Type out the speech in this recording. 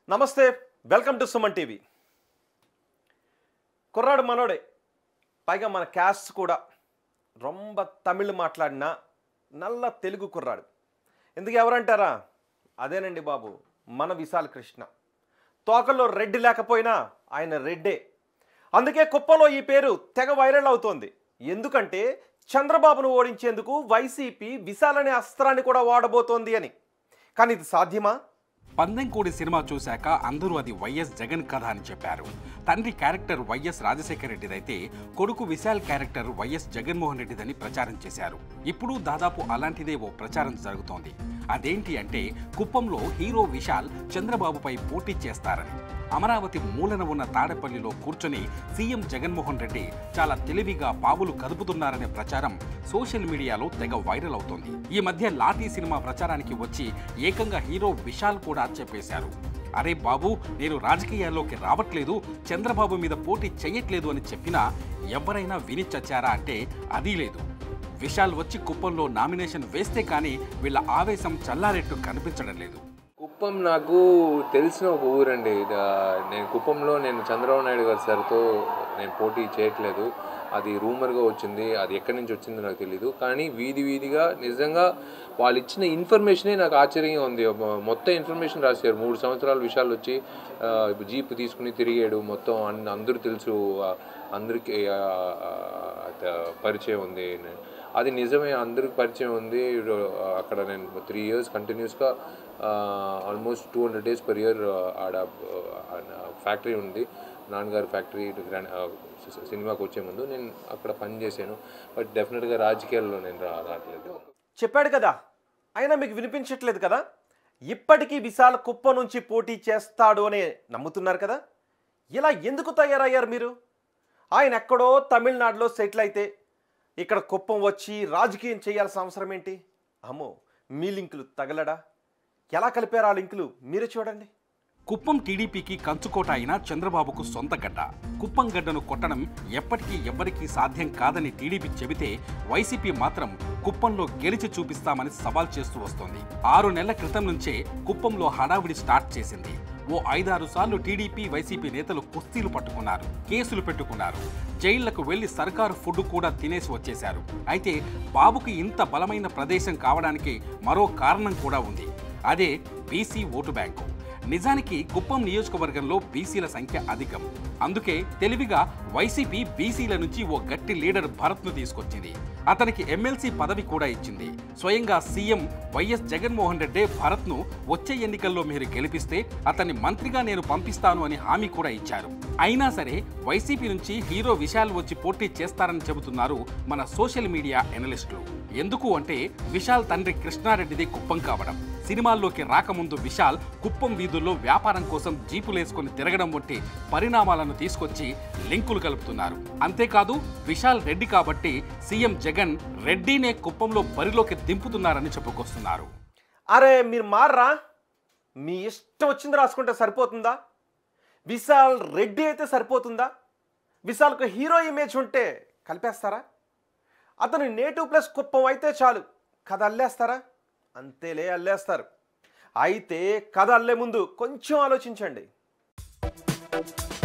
నమస్తే welcome to Suman TV కుర్రాడు మనోడే పైగా మన క్యాస్ట్ కూడా రొంబ తమిళ్ మాట్లాడిన నల్ల తెలుగు కుర్రాడు ఎందుకు ఎవరంటారా అదేనండి బాబు మన విశాల్ కృష్ణ తోకల్లో రెడ్డి లేకపోయినా ఆయన రెడ్డే అందుకే కుప్పలో ఈ పేరు తెగ వైరల్ అవుతోంది ఎందుకంటే చంద్రబాబును ఓడించేందుకు వైసీపీ విశాల్ అనే అస్త్రాన్ని కూడా వాడబోతోంది అని కానీ ఇది సాధ్యమా పందెంకోడి సినిమా చూశాక అందరూ అది వైఎస్ జగన్ కథ అని చెప్పారు తండ్రి క్యారెక్టర్ వైఎస్ రాజశేఖర రెడ్డిదైతే కొడుకు విశాల్ క్యారెక్టర్ వైఎస్ జగన్మోహన్ రెడ్డిదని ప్రచారం చేశారు ఇప్పుడు దాదాపు అలాంటిదే ఓ ప్రచారం జరుగుతోంది అదేంటి అంటే కుప్పంలో హీరో విశాల్ చంద్రబాబుపై పోటీ చేస్తారని అమరావతి మూలన ఉన్న తాడేపల్లిలో కూర్చొని సీఎం జగన్మోహన్ రెడ్డి చాలా తెలివిగా పావులు కదుపుతున్నారనే ప్రచారం సోషల్ మీడియాలో తెగ వైరల్ అవుతోంది ఈ మధ్య లాఠీ సినిమా ప్రచారానికి వచ్చి ఏకంగా హీరో విశాల్ కూడా చెప్పేశారు అరే బాబు నేను రాజకీయాల్లోకి రావట్లేదు చంద్రబాబు మీద పోటీ చెయ్యట్లేదు అని చెప్పినా ఎవరైనా విని చచ్చారా అంటే అది లేదు విశాల్ వచ్చి కుప్పంలో నామినేషన్ వేస్తే కానీ వీళ్ళ ఆవేశం చల్లారెట్టు కనిపించడం లేదు కుప్పం నాకు తెలిసిన ఒక ఊరండి ఇది, ఆ, నేను కుప్పంలో నేను చంద్రబాబు నాయుడు గారి సార్తో నేను పోటీ చేయట్లేదు అది రూమర్గా వచ్చింది అది ఎక్కడి నుంచి వచ్చిందో నాకు తెలియదు కానీ వీధి వీధిగా నిజంగా వాళ్ళు ఇచ్చిన ఇన్ఫర్మేషనే నాకు ఆశ్చర్యంగా ఉంది మొ- మొత్తం ఇన్ఫర్మేషన్ రాశారు మూడు సంవత్సరాల విషయాలు వచ్చి ఆ, జీప్ తీసుకుని తిరిగాడు మొత్తం అన్ని అందరూ తెలుసు ఆ, అందరికీ ఆ, ఆ, ఆ, పరిచయం ఉంది అది నిజమే అందరికి పరిచయం ఉంది అక్కడ నేను త్రీ ఇయర్స్ కంటిన్యూస్గా almost two hundred days per year ఆడ ఫ్యాక్టరీ ఉంది నాన్నగారి ఫ్యాక్టరీ గ్రాండ్ సినిమాకి వచ్చే ముందు నేను అక్కడ పని చేశాను బట్ డెఫినెట్గా రాజకీయాల్లో నేను రా రావట్లేదు చెప్పాడు కదా అయినా మీకు వినిపించట్లేదు కదా ఇప్పటికీ విశాల్ కుప్ప నుంచి పోటీ చేస్తాడు అని నమ్ముతున్నారు కదా ఇలా ఎందుకు తయారయ్యారు మీరు ఆయన ఎక్కడో తమిళనాడులో సెటిల్ అయితే ఇక్కడ కుప్పం వచ్చి రాజకీయం చేయాల్సిన అవసరం ఏంటి అమ్మో మీ లింకులు తగలడా ఎలా కలిపారు ఆ లింకులు మీరే చూడండి కుప్పం టీడీపీకి కంచుకోట అయిన చంద్రబాబుకు సొంత గడ్డ కుప్పం గడ్డను కొట్టడం ఎప్పటికీ ఎవ్వరికీ సాధ్యం కాదని టీడీపీ చెబితే వైసీపీ మాత్రం కుప్పంలో గెలిచి చూపిస్తామని సవాల్ చేస్తూ వస్తోంది ఆరు నెలల క్రితం నుంచే కుప్పంలో హడావిడి స్టార్ట్ చేసింది ఓ ఐదారు సార్లు టీడీపీ వైసీపీ నేతలు కుస్తీలు పట్టుకున్నారు కేసులు పెట్టుకున్నారు జైళ్లకు వెళ్లి సర్కారు ఫుడ్ కూడా తినేసి వచ్చేశారు అయితే బాబుకి ఇంత బలమైన ప్రదేశం కావడానికి మరో కారణం కూడా ఉంది అదే బీసీ ఓటు బ్యాంకు నిజానికి కుప్పం నియోజకవర్గంలో బీసీల సంఖ్య అధికం అందుకే తెలివిగా వైసీపీ బీసీల నుంచి ఓ గట్టి లీడర్ భరత్ను తీసుకొచ్చింది అతనికి ఎమ్మెల్సీ పదవి కూడా ఇచ్చింది స్వయంగా సీఎం వైఎస్ జగన్మోహన్ రెడ్డి భరత్ను వచ్చే ఎన్నికల్లో మీరు గెలిపిస్తే అతన్ని మంత్రిగా నేను పంపిస్తాను అని హామీ కూడా ఇచ్చారు అయినా సరే వైసీపీ నుంచి హీరో విశాల్ వచ్చి పోటీ చేస్తారని చెబుతున్నారు మన సోషల్ మీడియా ఎనలిస్టులు ఎందుకు అంటే విశాల్ తండ్రి కృష్ణారెడ్డిది కుప్పం కావడం సినిమాల్లోకి రాకముందు విశాల్ కుప్పం వీధుల్లో వ్యాపారం కోసం జీపులేసుకొని తిరగడం వంటి పరిణామాలను తీసుకొచ్చి లింకులు కలుపుతున్నారు అంతేకాదు విశాల్ రెడ్డి కాబట్టి సీఎం జగన్ రెడ్డినే కుప్పంలో బరిలోకి దింపుతున్నారని చెప్పుకొస్తున్నారు అరే మీరు మారరా మీ ఇష్టం వచ్చింది రాసుకుంటే సరిపోతుందా విశాల్ రెడ్డి అయితే సరిపోతుందా విశాల్కు హీరో ఇమేజ్ ఉంటే కలిపేస్తారా అతను నేటివ్ ప్లస్ కుప్పం అయితే చాలు కథ అల్లేస్తారా అంతేలే అల్లేస్తారు అయితే కథ అల్లే ముందు కొంచెం ఆలోచించండి